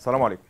السلام عليكم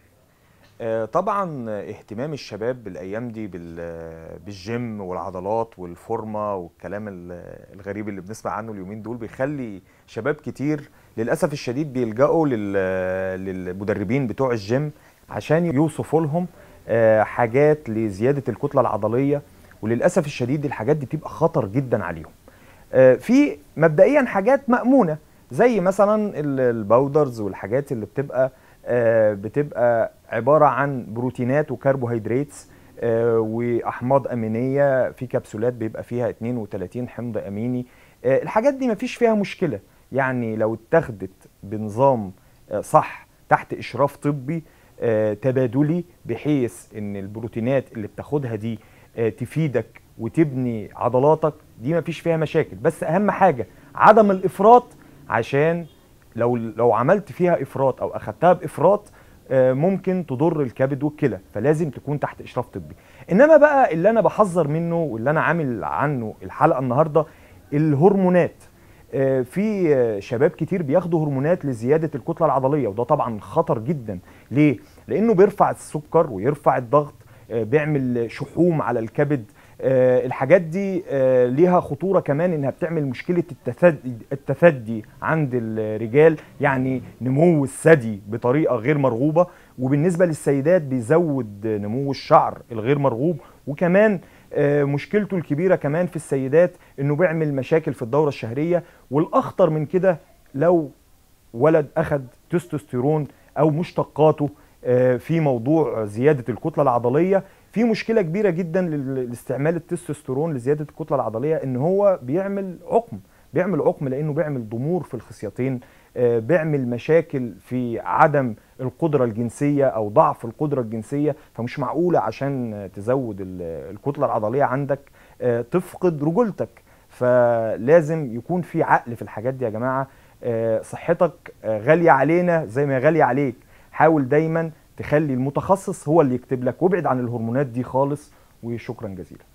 آه، طبعا اهتمام الشباب الايام دي بال- بالجيم والعضلات والفورمه والكلام ال- الغريب اللي بنسمع عنه اليومين دول بيخلي شباب كتير للاسف الشديد بيلجأوا لل- للمدربين بتوع الجيم عشان يوصفوا لهم آه، حاجات لزياده الكتله العضليه وللاسف الشديد الحاجات دي بتبقى خطر جدا عليهم آه، في مبدئيا حاجات مأمونة زي مثلا ال- الباودرز والحاجات اللي بتبقى آه، بتبقى عبارة عن بروتينات وكربوهيدرات آه، وأحماض أمينية في كبسولات بيبقى فيها 32 حمض أميني آه، الحاجات دي مفيش فيها مشكلة يعني لو اتخذت بنظام آه، صح تحت إشراف طبي آه، تبادلي بحيث ان البروتينات اللي بتاخدها دي آه، تفيدك وتبني عضلاتك دي مفيش فيها مشاكل بس اهم حاجه عدم الافراط عشان لو لو عملت فيها افراط او اخدتها بافراط آه، ممكن تضر الكبد والكلى فلازم تكون تحت اشراف طبي انما بقى اللي انا بحذر منه واللي انا عامل عنه الحلقه النهارده الهرمونات آه، في آه، شباب كتير بياخدوا هرمونات لزياده الكتله العضليه وده طبعا خطر جدا ليه لانه بيرفع السكر ويرفع الضغط آه، بيعمل شحوم على الكبد آه، الحاجات دي آه، ليها خطوره كمان انها بتعمل مشكله التثدي, التثدي عند الرجال يعني نمو الثدي بطريقه غير مرغوبه وبالنسبه للسيدات بيزود نمو الشعر الغير مرغوب وكمان آه، مشكلته الكبيره كمان في السيدات انه بيعمل مشاكل في الدوره الشهريه والاخطر من كده لو ولد اخذ تستوستيرون او مشتقاته آه، في موضوع زياده الكتله العضليه في مشكله كبيره جدا لل- لاستعمال التستوستيرون لزياده الكتله العضليه ان هو بيعمل عقم بيعمل عقم لانه بيعمل ضمور في الخصيتين آه، بيعمل مشاكل في عدم القدره الجنسيه او ضعف القدره الجنسيه فمش معقوله عشان آه، تزود ال- الكتله العضليه عندك آه، تفقد رجولتك فلازم يكون في عقل في الحاجات دي يا جماعه آه، صحتك آه، غاليه علينا زي ما هي غاليه عليك حاول دايما تخلي المتخصص هو اللي يكتب لك وابعد عن الهرمونات دي خالص وشكرا جزيلا